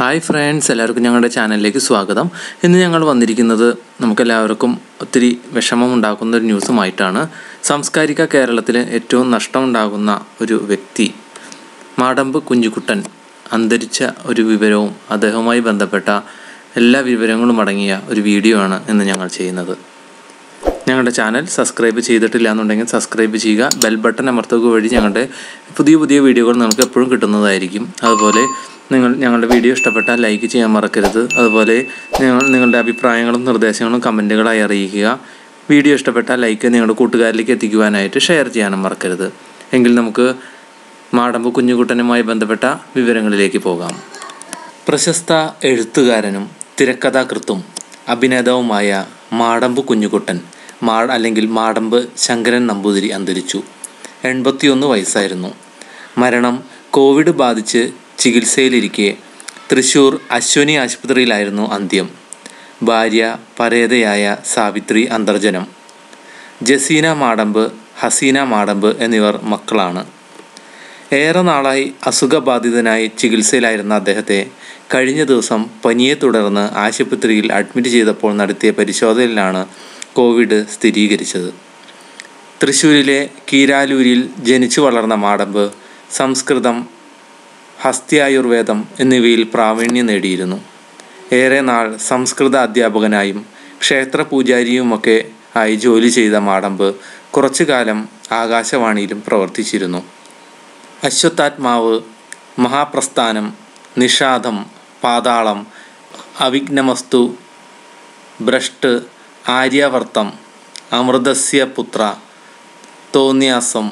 hi friends എല്ലാവർക്കും ഞങ്ങളുടെ ചാനലിലേക്ക് സ്വാഗതം ഇന്ന് ഞങ്ങൾ വന്നിരിക്കുന്നത് നമുക്കെല്ലാവർക്കും ഒത്തിരി വിഷമമുണ്ടാക്കുന്ന ഒരു ന്യൂസുമായിട്ടാണ് സാംസ്കാരിക കേരളത്തിൽ ഏറ്റവും നഷ്ടമുണ്ടാകുന്ന ഒരു വ്യക്തി മാടമ്പ് കുഞ്ഞുകുട്ടൻ അന്തരിച്ച ഒരു വിവരവും അദ്ദേഹവുമായി ബന്ധപ്പെട്ട എല്ലാ വിവരങ്ങളും അടങ്ങിയ ഒരു വീഡിയോ ആണ് ഇന്ന് ഞങ്ങൾ ചെയ്യുന്നത് ഞങ്ങളുടെ ചാനൽ സബ്സ്ക്രൈബ് ചെയ്തിട്ടില്ല എന്നുണ്ടെങ്കിൽ സബ്സ്ക്രൈബ് ചെയ്യുക ബെൽ ബട്ടൺ അമർത്തുക വഴി ഞങ്ങളുടെ പുതിയ പുതിയ വീഡിയോകൾ നിങ്ങൾക്ക് എപ്പോഴും കിട്ടുന്നതായിരിക്കും അതുപോലെ നിങ്ങൾ ഞങ്ങളുടെ വീഡിയോ ഇഷ്ടപ്പെട്ടാൽ ലൈക്ക് ചെയ്യാൻ മറക്കരുത് അതുപോലെ നിങ്ങൾ നിങ്ങളുടെ അഭിപ്രായങ്ങളും നിർദ്ദേശങ്ങളും കമൻറ്റുകളായി അറിയിക്കുക വീഡിയോ ഇഷ്ടപ്പെട്ടാൽ ലൈക്ക് നിങ്ങളുടെ കൂട്ടുകാരിലേക്ക് എത്തിക്കുവാനായിട്ട് ഷെയർ ചെയ്യാനും മറക്കരുത് എങ്കിൽ നമുക്ക് മാടമ്പ് കുഞ്ഞുകുട്ടനുമായി ബന്ധപ്പെട്ട വിവരങ്ങളിലേക്ക് പോകാം പ്രശസ്ത എഴുത്തുകാരനും തിരക്കഥാകൃത്തും അഭിനേതാവുമായ മാടമ്പ് കുഞ്ഞുകുട്ടൻ മാ അല്ലെങ്കിൽ മാടമ്പ് ശങ്കരൻ നമ്പൂതിരി അന്തരിച്ചു എൺപത്തിയൊന്ന് വയസ്സായിരുന്നു മരണം കോവിഡ് ബാധിച്ച് ചികിത്സയിലിരിക്കെ തൃശൂർ അശ്വനി ആശുപത്രിയിലായിരുന്നു അന്ത്യം ഭാര്യ പരേതയായ സാവിത്രി അന്തർജനം ജസീന മാടമ്പ് ഹസീന മാടമ്പ് എന്നിവർ മക്കളാണ് ഏറെ നാളായി അസുഖബാധിതനായി ചികിത്സയിലായിരുന്ന അദ്ദേഹത്തെ കഴിഞ്ഞ ദിവസം പനിയെ തുടർന്ന് ആശുപത്രിയിൽ അഡ്മിറ്റ് ചെയ്തപ്പോൾ നടത്തിയ പരിശോധനയിലാണ് കോവിഡ് സ്ഥിരീകരിച്ചത് തൃശ്ശൂരിലെ കീരാലൂരിൽ ജനിച്ചു വളർന്ന മാടമ്പ് സംസ്കൃതം ഹസ്ത്യായുർവേദം എന്നിവയിൽ പ്രാവീണ്യം നേടിയിരുന്നു ഏറെ നാൾ സംസ്കൃത അധ്യാപകനായും ക്ഷേത്ര പൂജാരിയുമൊക്കെ ആയി ജോലി ചെയ്ത മാടമ്പ് കുറച്ചു കാലം ആകാശവാണിയിലും പ്രവർത്തിച്ചിരുന്നു അശ്വത്താത്മാവ് മഹാപ്രസ്ഥാനം നിഷാദം പാതാളം അവിഘ്നമസ്തു ഭ്രഷ്ട് ആര്യാവർത്തം അമൃതസ്യ പുത്ര തോന്യാസം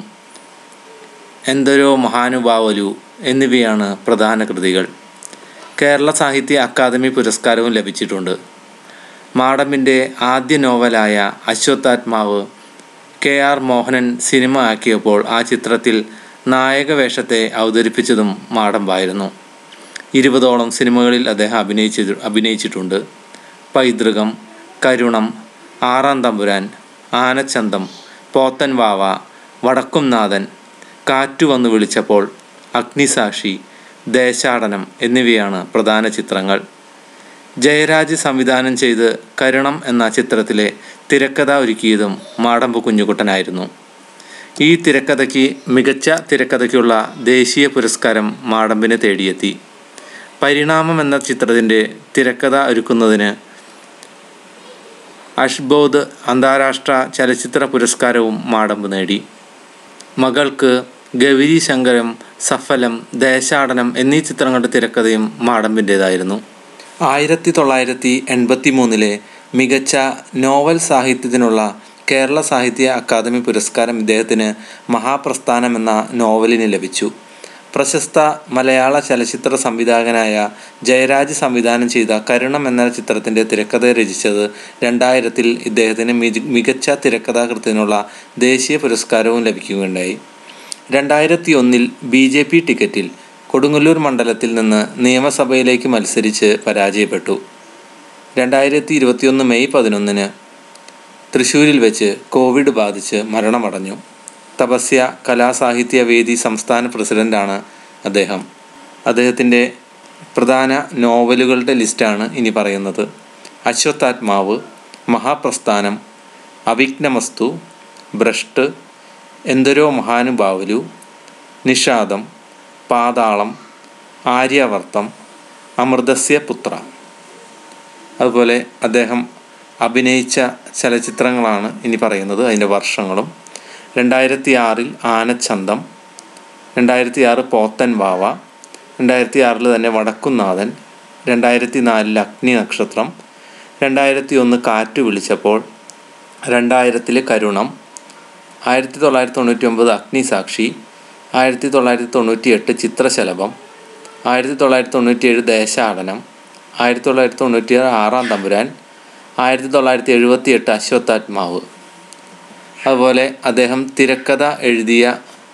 എന്തരോ മഹാനുഭാവലു എന്നിവയാണ് പ്രധാന കൃതികൾ കേരള സാഹിത്യ അക്കാദമി പുരസ്കാരവും ലഭിച്ചിട്ടുണ്ട് മാടമ്പിൻ്റെ ആദ്യ നോവലായ അശ്വത്താത്മാവ് കെ ആർ മോഹനൻ സിനിമ ആക്കിയപ്പോൾ ആ ചിത്രത്തിൽ നായക വേഷത്തെ അവതരിപ്പിച്ചതും മാടമ്പായിരുന്നു ഇരുപതോളം സിനിമകളിൽ അദ്ദേഹം അഭിനയിച്ചു അഭിനയിച്ചിട്ടുണ്ട് പൈതൃകം കരുണം ആറാം തമ്പുരാൻ ആനച്ചന്തം പോത്തൻ വാവ വടക്കുംനാഥൻ കാറ്റു വന്നു വിളിച്ചപ്പോൾ അഗ്നിസാക്ഷി ദേശാടനം എന്നിവയാണ് പ്രധാന ചിത്രങ്ങൾ ജയരാജ് സംവിധാനം ചെയ്ത് കരുണം എന്ന ചിത്രത്തിലെ തിരക്കഥ ഒരുക്കിയതും മാടമ്പ് കുഞ്ഞുകുട്ടനായിരുന്നു ഈ തിരക്കഥയ്ക്ക് മികച്ച തിരക്കഥയ്ക്കുള്ള ദേശീയ പുരസ്കാരം മാടമ്പിനെ തേടിയെത്തി പരിണാമം എന്ന ചിത്രത്തിൻ്റെ തിരക്കഥ ഒരുക്കുന്നതിന് അഷ്ബോധ് അന്താരാഷ്ട്ര ചലച്ചിത്ര പുരസ്കാരവും മാടമ്പ് നേടി മകൾക്ക് ഗൗരി ശങ്കരം സഫലം ദേശാടനം എന്നീ ചിത്രങ്ങളുടെ തിരക്കഥയും മാടമ്പിൻ്റേതായിരുന്നു ആയിരത്തി തൊള്ളായിരത്തി എൺപത്തി മൂന്നിലെ മികച്ച നോവൽ സാഹിത്യത്തിനുള്ള കേരള സാഹിത്യ അക്കാദമി പുരസ്കാരം ഇദ്ദേഹത്തിന് മഹാപ്രസ്ഥാനം എന്ന നോവലിന് ലഭിച്ചു പ്രശസ്ത മലയാള ചലച്ചിത്ര സംവിധായകനായ ജയരാജ് സംവിധാനം ചെയ്ത കരുണം എന്ന ചിത്രത്തിൻ്റെ തിരക്കഥ രചിച്ചത് രണ്ടായിരത്തിൽ ഇദ്ദേഹത്തിന് മികച്ച തിരക്കഥാകൃത്തിനുള്ള ദേശീയ പുരസ്കാരവും ലഭിക്കുകയുണ്ടായി രണ്ടായിരത്തി ഒന്നിൽ ബി ജെ പി ടിക്കറ്റിൽ കൊടുങ്ങല്ലൂർ മണ്ഡലത്തിൽ നിന്ന് നിയമസഭയിലേക്ക് മത്സരിച്ച് പരാജയപ്പെട്ടു രണ്ടായിരത്തി ഇരുപത്തിയൊന്ന് മെയ് പതിനൊന്നിന് തൃശ്ശൂരിൽ വെച്ച് കോവിഡ് ബാധിച്ച് മരണമടഞ്ഞു തപസ്യ കലാസാഹിത്യ വേദി സംസ്ഥാന പ്രസിഡൻ്റാണ് അദ്ദേഹം അദ്ദേഹത്തിൻ്റെ പ്രധാന നോവലുകളുടെ ലിസ്റ്റാണ് ഇനി പറയുന്നത് അശ്വത്താത്മാവ് മഹാപ്രസ്ഥാനം അവിഘ്നമസ്തു ഭ്രഷ്ട് എന്തരോ മഹാനുഭാവലു നിഷാദം പാതാളം ആര്യാവർത്തം അമൃതസ്യ പുത്ര അതുപോലെ അദ്ദേഹം അഭിനയിച്ച ചലച്ചിത്രങ്ങളാണ് ഇനി പറയുന്നത് അതിൻ്റെ വർഷങ്ങളും രണ്ടായിരത്തി ആറിൽ ആനച്ചന്തം രണ്ടായിരത്തി ആറ് പോത്തൻ വാവ രണ്ടായിരത്തി ആറിൽ തന്നെ വടക്കുന്നാഥൻ രണ്ടായിരത്തി നാലിൽ അഗ്നി നക്ഷത്രം രണ്ടായിരത്തി ഒന്ന് കാറ്റ് വിളിച്ചപ്പോൾ രണ്ടായിരത്തിൽ കരുണം ആയിരത്തി തൊള്ളായിരത്തി തൊണ്ണൂറ്റി ഒമ്പത് അഗ്നിസാക്ഷി ആയിരത്തി തൊള്ളായിരത്തി തൊണ്ണൂറ്റി എട്ട് ചിത്രശലഭം ആയിരത്തി തൊള്ളായിരത്തി തൊണ്ണൂറ്റി ഏഴ് ദേശാടനം ആയിരത്തി തൊള്ളായിരത്തി തൊണ്ണൂറ്റി ഏഴ് ആറാം തമ്പുരാൻ ആയിരത്തി തൊള്ളായിരത്തി എഴുപത്തി എട്ട് അശ്വത്താത്മാവ് അതുപോലെ അദ്ദേഹം തിരക്കഥ എഴുതിയ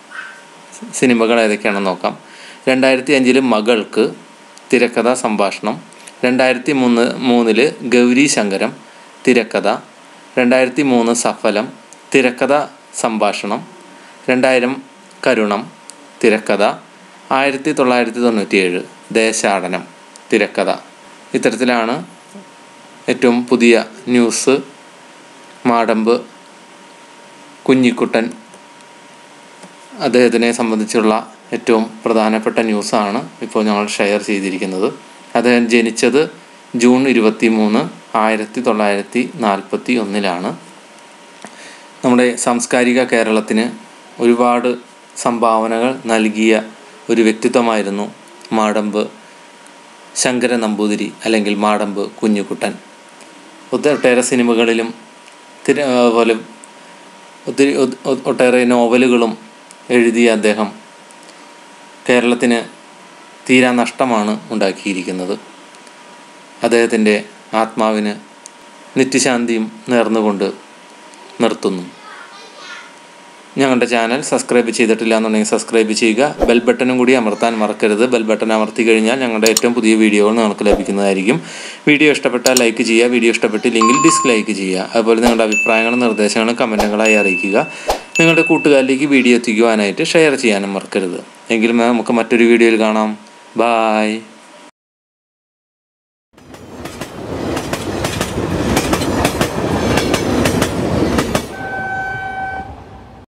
സിനിമകൾ ഏതൊക്കെയാണെന്ന് നോക്കാം രണ്ടായിരത്തി അഞ്ചിൽ മകൾക്ക് തിരക്കഥ സംഭാഷണം രണ്ടായിരത്തി മൂന്ന് മൂന്നിൽ ഗൗരി ശങ്കരം തിരക്കഥ രണ്ടായിരത്തി മൂന്ന് സഫലം തിരക്കഥ സംഭാഷണം രണ്ടായിരം കരുണം തിരക്കഥ ആയിരത്തി തൊള്ളായിരത്തി തൊണ്ണൂറ്റിയേഴ് ദേശാടനം തിരക്കഥ ഇത്തരത്തിലാണ് ഏറ്റവും പുതിയ ന്യൂസ് മാടമ്പ് കുഞ്ഞിക്കുട്ടൻ അദ്ദേഹത്തിനെ സംബന്ധിച്ചുള്ള ഏറ്റവും പ്രധാനപ്പെട്ട ന്യൂസാണ് ഇപ്പോൾ ഞങ്ങൾ ഷെയർ ചെയ്തിരിക്കുന്നത് അദ്ദേഹം ജനിച്ചത് ജൂൺ ഇരുപത്തി മൂന്ന് ആയിരത്തി തൊള്ളായിരത്തി നാൽപ്പത്തി ഒന്നിലാണ് നമ്മുടെ സാംസ്കാരിക കേരളത്തിന് ഒരുപാട് സംഭാവനകൾ നൽകിയ ഒരു വ്യക്തിത്വമായിരുന്നു മാടമ്പ് ശങ്കര നമ്പൂതിരി അല്ലെങ്കിൽ മാടമ്പ് കുഞ്ഞുകുട്ടൻ ഒട്ടേറെ സിനിമകളിലും തിര അതുപോലെ ഒത്തിരി ഒ- ഒ- ഒട്ടേറെ നോവലുകളും എഴുതിയ അദ്ദേഹം കേരളത്തിന് തീരാ നഷ്ടമാണ് ഉണ്ടാക്കിയിരിക്കുന്നത് അദ്ദേഹത്തിൻ്റെ ആത്മാവിന് നിത്യശാന്തിയും നേർന്നുകൊണ്ട് നിർത്തുന്നു ഞങ്ങളുടെ ചാനൽ സബ്സ്ക്രൈബ് ചെയ്തിട്ടില്ല എന്നുണ്ടെങ്കിൽ സബ്സ്ക്രൈബ് ചെയ്യുക ബെൽ ബട്ടണും കൂടി അമർത്താൻ മറക്കരുത് ബെൽ ബട്ടൺ അമർത്തി കഴിഞ്ഞാൽ ഞങ്ങളുടെ ഏറ്റവും പുതിയ വീഡിയോകൾ നിങ്ങൾക്ക് ലഭിക്കുന്നതായിരിക്കും വീഡിയോ ഇഷ്ടപ്പെട്ടാൽ ലൈക്ക് ചെയ്യുക വീഡിയോ ഇഷ്ടപ്പെട്ടില്ലെങ്കിൽ ഡിസ്ലൈക്ക് ചെയ്യുക അതുപോലെ നിങ്ങളുടെ അഭിപ്രായങ്ങളും നിർദ്ദേശങ്ങളും കമൻറ്റുകളായി അറിയിക്കുക നിങ്ങളുടെ കൂട്ടുകാരിലേക്ക് വീഡിയോ എത്തിക്കുവാനായിട്ട് ഷെയർ ചെയ്യാനും മറക്കരുത് എങ്കിലും നമുക്ക് മറ്റൊരു വീഡിയോയിൽ കാണാം ബായ്